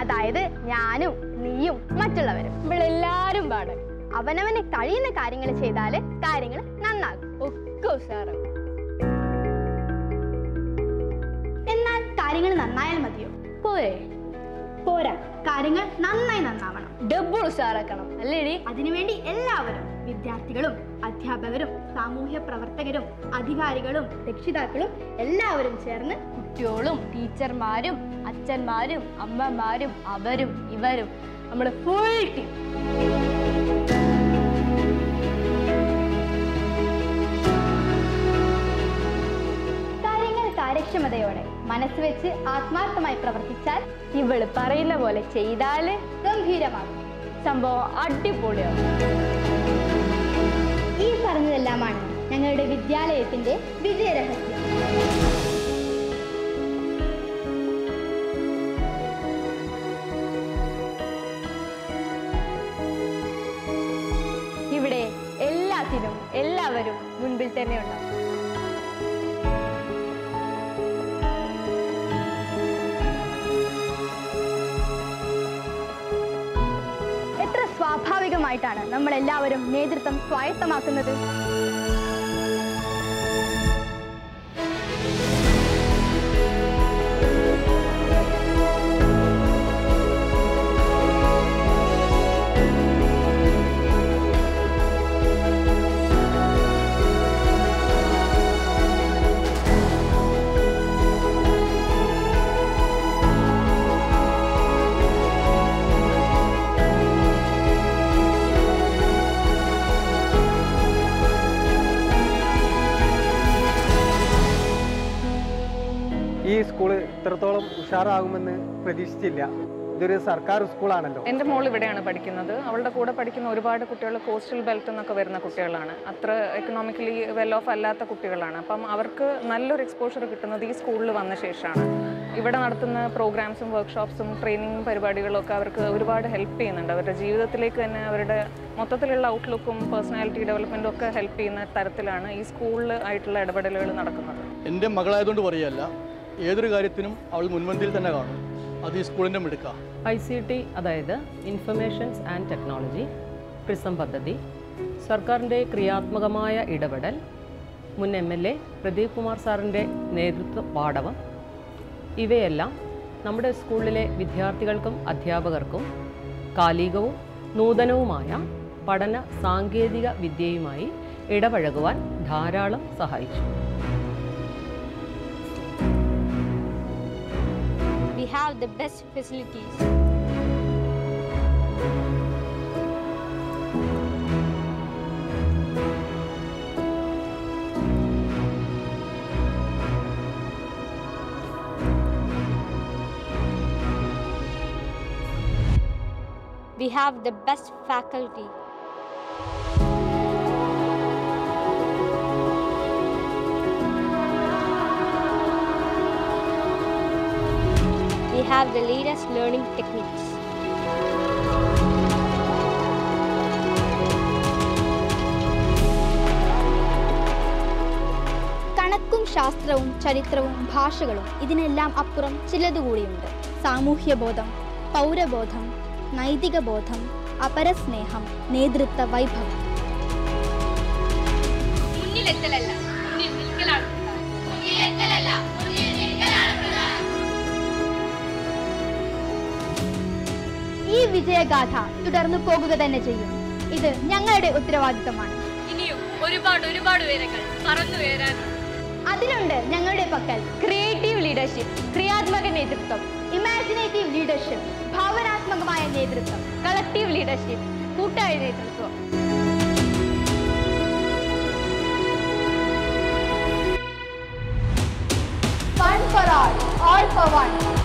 അതായത് ഞാനും നീയും മറ്റുള്ളവരും നമ്മളെല്ലാരും പാടും അവനവന് കഴിയുന്ന കാര്യങ്ങൾ ചെയ്താൽ കാര്യങ്ങൾ നന്നാകും ഒക്കെ ഉഷാറാവും എന്നാൽ കാര്യങ്ങൾ നന്നായാൽ മതിയോ പോരെ പോരാ കാര്യങ്ങൾ നന്നായി നന്നാവണം ഡബിൾ ഉഷാറാക്കണം അല്ലേടി അതിനുവേണ്ടി എല്ലാവരും വിദ്യാർത്ഥികളും അധ്യാപകരും സാമൂഹ്യ പ്രവർത്തകരും അധികാരികളും രക്ഷിതാക്കളും എല്ലാവരും ചേർന്ന് കുട്ടികളും ടീച്ചർമാരും അച്ഛന്മാരും അമ്മമാരും അവരും ഇവരും നമ്മൾ ഫുൾ ടീം കാര്യങ്ങൾ കാര്യക്ഷമതയോടെ മനസ്സ് വെച്ച് ആത്മാർത്ഥമായി പ്രവർത്തിച്ചാൽ ഇവള് പറയുന്ന പോലെ ചെയ്താല് ഗംഭീരമാകും സംഭവം അടിപൊളിയാവും ഈ പറഞ്ഞതെല്ലാമാണ് ഞങ്ങളുടെ വിദ്യാലയത്തിന്റെ വിജയരഹസ്യം ഇവിടെ എല്ലാത്തിനും എല്ലാവരും മുൻപിൽ തന്നെ ഉണ്ടാവും എത്ര സ്വാഭാവികമായിട്ടാണ് നമ്മൾ എല്ലാവരും നേതൃത്വം സ്വായത്തമാക്കുന്നത് ഈ സ്കൂള് ഇത്രത്തോളം ഉഷാറാകുമെന്ന് പ്രതീക്ഷിച്ചില്ല ഇതൊരു സർക്കാർ സ്കൂളാണല്ലോ എൻ്റെ മോൾ ഇവിടെയാണ് പഠിക്കുന്നത് അവളുടെ കൂടെ പഠിക്കുന്ന ഒരുപാട് കുട്ടികൾ കോസ്റ്റൽ ബെൽറ്റ് എന്നൊക്കെ വരുന്ന കുട്ടികളാണ് അത്ര എക്കണോമിക്കലി വെൽ ഓഫ് അല്ലാത്ത കുട്ടികളാണ് അപ്പം അവർക്ക് നല്ലൊരു എക്സ്പോഷർ കിട്ടുന്നത് ഈ സ്കൂളിൽ വന്ന ശേഷമാണ് ഇവിടെ നടത്തുന്ന പ്രോഗ്രാംസും വർക്ക്ഷോപ്സും ട്രെയിനിങ് പരിപാടികളും ഒക്കെ അവർക്ക് ഒരുപാട് ഹെൽപ്പ് ചെയ്യുന്നുണ്ട് അവരുടെ ജീവിതത്തിലേക്ക് തന്നെ അവരുടെ മൊത്തത്തിലുള്ള ഔട്ട്ലുക്കും പേഴ്സണാലിറ്റി ഡെവലപ്മെൻറ്റും ഒക്കെ ഹെൽപ്പ് ചെയ്യുന്ന തരത്തിലാണ് ഈ സ്കൂളിൽ ആയിട്ടുള്ള ഇടപെടലുകൾ നടക്കുന്നത് എൻ്റെ മകളായതുകൊണ്ട് പറയല്ല ഏതൊരു കാര്യത്തിനും അവൾ മുൻപന്തിയിൽ തന്നെ കാണും അത് ഈ സ്കൂളിൻ്റെ മിടുക്കാണ് ഐ സി ടി അതായത് ഇൻഫർമേഷൻസ് ആൻഡ് ടെക്നോളജി പ്രിസം പദ്ധതി സർക്കാരിൻ്റെ ക്രിയാത്മകമായ ഇടപെടൽ മുൻ M L A Pradeep Kumar സാറിൻ്റെ നേതൃത്വ പാഠവം ഇവയെല്ലാം നമ്മുടെ സ്കൂളിലെ വിദ്യാർത്ഥികൾക്കും അധ്യാപകർക്കും കാലികവും നൂതനവുമായ പഠന സാങ്കേതിക വിദ്യയുമായി ഇടപഴകുവാൻ ധാരാളം സഹായിച്ചു We have the best facilities. We have the best faculty. We have the latest learning techniques. കണക്കും ശാസ്ത്രവും ചരിത്രവും ഭാഷകളും ഇതിനെല്ലാം അപ്പുറം ചിലതുകൂടിയുണ്ട് സാമൂഹ്യബോധം പൗരബോധം നൈതിക ബോധം അപരസ്നേഹം നേതൃത്വ വൈഭവം ഈ വിജയഗാഥ തുടർന്നു പോകുക തന്നെ ചെയ്യും ഇത് ഞങ്ങളുടെ ഉത്തരവാദിത്തമാണ് ഇനിയും ഒരുപാട് ഒരുപാട് പേരങ്ങൾ പറന്നു വരാനുണ്ട് അതിനുണ്ട് ഞങ്ങളുടെ പക്കൽ ക്രിയേറ്റീവ് ലീഡർഷിപ്പ് ക്രിയാത്മക നേതൃത്വം ഇമാജിനേറ്റീവ് ലീഡർഷിപ്പ് ഭാവനാത്മകമായ നേതൃത്വം കളക്റ്റീവ് ലീഡർഷിപ്പ് കൂട്ടായ നേതൃത്വം One for all, all for one.